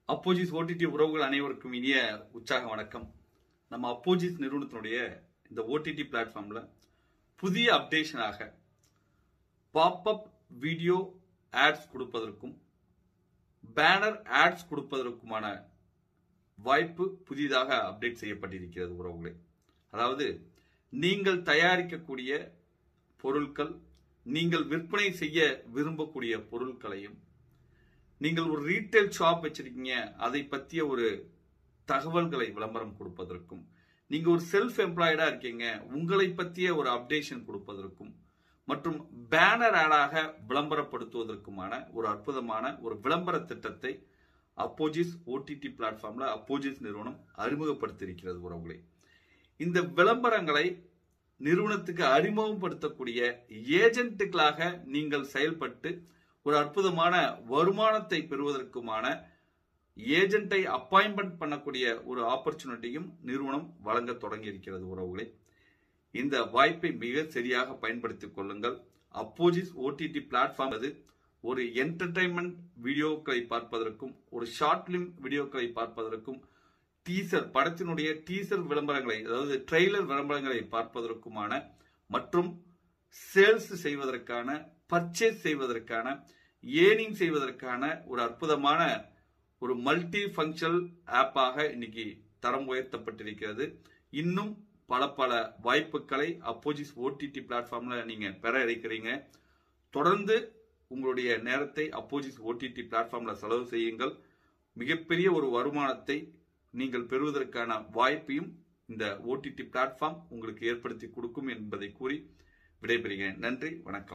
அப்போஜிஸ் OTT உறவுகள் அனைவருக்கும் இனிய உற்சாக வணக்கம் நம்ம அப்போஜிஸ் நிறுவனத்தினுடைய இந்த ஓடிடி பிளாட்ஃபார்ம்ல புதிய அப்டேஷனாக பாப்அப் வீடியோ ஆட்ஸ் கொடுப்பதற்கும் பேனர் ஆட்ஸ் கொடுப்பதற்குமான வாய்ப்பு புதிதாக அப்டேட் செய்யப்பட்டிருக்கிறது உறவுகளே அதாவது நீங்கள் தயாரிக்கக்கூடிய பொருட்கள் நீங்கள் விற்பனை செய்ய விரும்பக்கூடிய பொருட்களையும் நீங்கள் ஒரு ரீட்டைல் ஷாப் வச்சிருக்கீங்க அதை பற்றிய ஒரு தகவல்களை விளம்பரம் கொடுப்பதற்கும் நீங்க ஒரு செல்ஃப் எம்ப்ளாய்டா இருக்கீங்க உங்களை பற்றிய ஒரு அப்டேஷன் கொடுப்பதற்கும் மற்றும் பேனர் ஆடாக விளம்பரப்படுத்துவதற்குமான ஒரு அற்புதமான ஒரு விளம்பர திட்டத்தை அப்போஜிஸ் ஓடிடி பிளாட்ஃபார்ம்ல அப்போஜிஸ் நிறுவனம் அறிமுகப்படுத்தியிருக்கிறது உறவுகளே இந்த விளம்பரங்களை நிறுவனத்துக்கு அறிமுகப்படுத்தக்கூடிய ஏஜென்ட்டுகளாக நீங்கள் செயல்பட்டு ஒரு அற்புதமான வருமானத்தை பெறுவதற்குமான ஏஜென்ட்டை அப்பாயின்மெண்ட் பண்ணக்கூடிய ஒரு ஆப்பர்ச்சுனிட்டியும் நிறுவனம் வழங்க தொடங்கி இருக்கிறது உறவுகளே இந்த வாய்ப்பை மிக சரியாக பயன்படுத்திக் கொள்ளுங்கள் அப்போஜிஸ் ஓடிடி பிளாட்ஃபார்ம் அது ஒரு என்டர்டைன்மெண்ட் வீடியோக்களை பார்ப்பதற்கும் ஒரு ஷார்ட் பிலிம் வீடியோக்களை பார்ப்பதற்கும் டீசர் படத்தினுடைய டீசர் விளம்பரங்களை அதாவது ட்ரெய்லர் விளம்பரங்களை பார்ப்பதற்குமான மற்றும் சேல்ஸ் செய்வதற்கான பர்ச்சேஸ் செய்வதற்கான ஏர்னிங் செய்வதற்கான ஒரு அற்புதமான ஒரு மல்டி ஃபங்க்ஷனல் ஆப்பாக இன்னைக்கு தரம் உயர்த்தப்பட்டிருக்கிறது இன்னும் பல பல வாய்ப்புகளை அப்போஜிஸ் ஓடிடி பிளாட்ஃபார்ம்ல நீங்க பெற இருக்கிறீங்க தொடர்ந்து உங்களுடைய நேரத்தை அப்போஜிஸ் ஓடிடி பிளாட்ஃபார்ம்ல செலவு செய்யுங்கள் மிகப்பெரிய ஒரு வருமானத்தை நீங்கள் பெறுவதற்கான வாய்ப்பையும் இந்த ஓடிடி பிளாட்ஃபார்ம் உங்களுக்கு ஏற்படுத்தி கொடுக்கும் என்பதை கூறி விடைபெறுகிறேன் நன்றி வணக்கம்